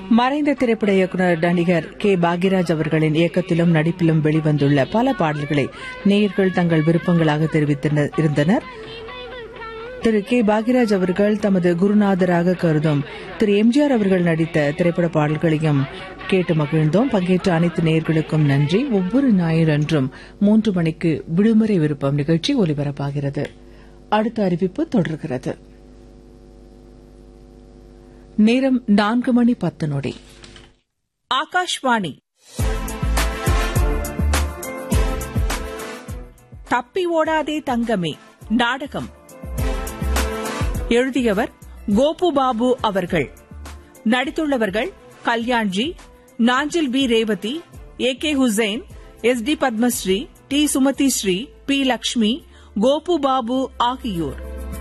மறைந்த திரைப்பட இயக்குநர் நடிகர் கே பாக்யராஜ் அவர்களின் இயக்கத்திலும் நடிப்பிலும் வெளிவந்துள்ள பல பாடல்களை நேயர்கள் தங்கள் விருப்பங்களாக தெரிவித்தனர் இருந்தனர் திரு கே பாக்யராஜ் அவர்கள் தமது குருநாதராக கருதும் திரு எம்ஜிஆர் அவர்கள் நடித்த திரைப்பட பாடல்களையும் கேட்டு மகிழ்ந்தோம் பங்கேற்ற அனைத்து நேயர்களுக்கும் நன்றி ஒவ்வொரு ஞாயிறன்றும் மூன்று மணிக்கு விடுமுறை விருப்பம் நிகழ்ச்சி ஒலிபரப்பாகிறது அடுத்த அறிவிப்பு தொடர்கிறது நேரம் நான்கு மணி பத்து நொடி ஆகாஷ்வாணி தப்பி ஓடாதே தங்கமே நாடகம் எழுதியவர் கோபு பாபு அவர்கள் நடித்துள்ளவர்கள் Kalyanji Nanjil P Revathi A K Hussain S D Padmashri D Sumathi Sri P Lakshmi Gopu Babu ஆகியோர்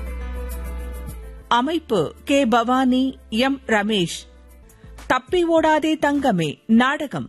அமைப்பு கே பவானி எம் ரமேஷ் தப்பி ஓடாதே தங்கமே நாடகம்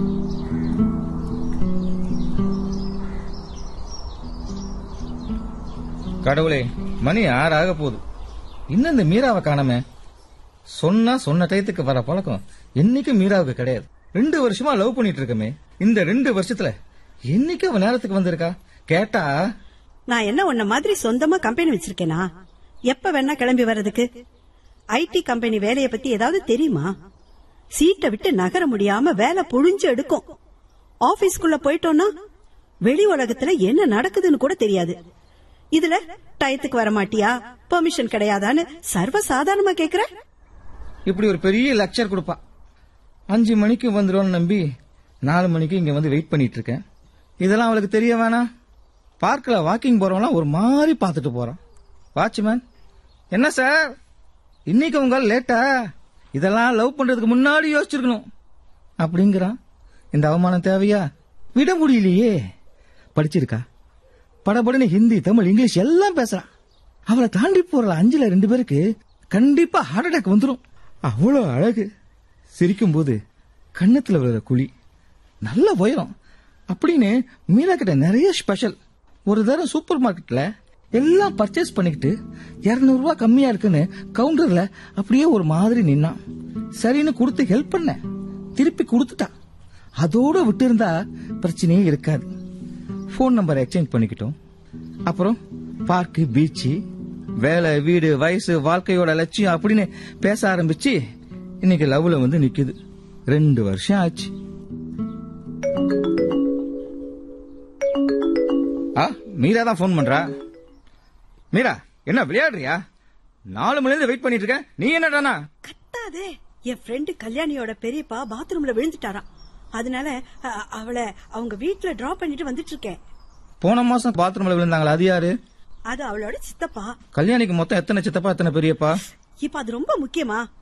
கடவுளே மணி ஆறு ஆக போகுது இன்னும் இந்த மீராவை காணாம சொன்னா சொன்ன டயத்துக்கு வர பழக்கம் என்னைக்கும் மீராவுக்கு கிடையாது ரெண்டு வருஷமா லவ் பண்ணிட்டு இருக்கமே இந்த ரெண்டு வருஷத்துல என்னைக்கு அவ நேரத்துக்கு வந்திருக்கா கேட்டா நான் என்ன உன்ன மாதிரி சொந்தமா கம்பெனி வச்சிருக்கேனா எப்ப வேணா கிளம்பி வர்றதுக்கு ஐடி கம்பெனி வேலைய பத்தி ஏதாவது தெரியுமா சீட்டை விட்டு நகர முடியாம வேலை புழிஞ்சு எடுக்கும் ஆபீஸ்க்குள்ள போயிட்டோம்னா வெளி உலகத்துல என்ன நடக்குதுன்னு கூட தெரியாது இதுல டயத்துக்கு வர மாட்டியா பெர்மிஷன் கிடையாதான்னு சர்வ சாதாரணமா கேக்குற இப்படி ஒரு பெரிய லெக்சர் கொடுப்பா அஞ்சு மணிக்கு வந்துடும் நம்பி நாலு மணிக்கு இங்க வந்து வெயிட் பண்ணிட்டு இருக்கேன் இதெல்லாம் அவளுக்கு தெரிய வேணாம் பார்க்கில் வாக்கிங் போறவங்களாம் ஒரு மாதிரி பார்த்துட்டு போறான் வாட்ச்மேன் என்ன சார் இன்னைக்கு உங்க லேட்டா இதெல்லாம் லவ் பண்றதுக்கு முன்னாடி யோசிச்சிருக்கணும் அப்படிங்கிறான் இந்த அவமானம் தேவையா விட முடியலையே படிச்சிருக்கா படபடன்னு ஹிந்தி தமிழ் இங்கிலீஷ் எல்லாம் பேசுறான் அவளை தாண்டி போற அஞ்சுல ரெண்டு பேருக்கு கண்டிப்பா ஹார்ட் அட்டாக் வந்துடும் அவ்வளோ அழகு சிரிக்கும் போது கண்ணத்துல விழுற குழி நல்ல உயரம் அப்படின்னு மீரா கிட்ட நிறைய ஸ்பெஷல் ஒரு தடவை சூப்பர் மார்க்கெட்ல எல்லாம் பர்ச்சேஸ் பண்ணிக்கிட்டு 200 ரூபாய் கம்மியா இருக்குன்னு கவுண்டர்ல அப்படியே ஒரு மாதிரி நின்னான் சரின்னு கொடுத்து ஹெல்ப் பண்ண திருப்பி கொடுத்துட்டான் அதோட விட்டு இருந்தா பிரச்சனையே இருக்காது ஃபோன் நம்பர் எக்ஸ்சேஞ்ச் பண்ணிக்கிட்டோம் அப்புறம் பார்க்கு பீச்சு வேலை வீடு வயசு வாழ்க்கையோட லட்சியம் அப்படின்னு பேச ஆரம்பிச்சு இன்னைக்கு லவ்ல வந்து நிக்குது ரெண்டு வருஷம் ஆச்சு ஆ மீரா தான் ஃபோன் பண்றா மீரா என்ன விளையாடுறியா நாலு மணில இருந்து வெயிட் பண்ணிட்டு இருக்கேன் நீ என்னடானா கத்தாதே என் ஃப்ரெண்டு கல்யாணியோட பெரியப்பா பாத்ரூம்ல விழுந்துட்டாராம் அதனால அ- அவளை அவங்க வீட்ல டிராப் பண்ணிட்டு வந்துட்டு இருக்கேன் போன மாசம் பாத்ரூம்ல விழுந்தாங்களா அது யாரு அது அவளோட சித்தப்பா கல்யாணிக்கு மொத்தம் எத்தனை சித்தப்பா எத்தனை பெரியப்பா இப்ப அது ரொம்ப முக்கியமா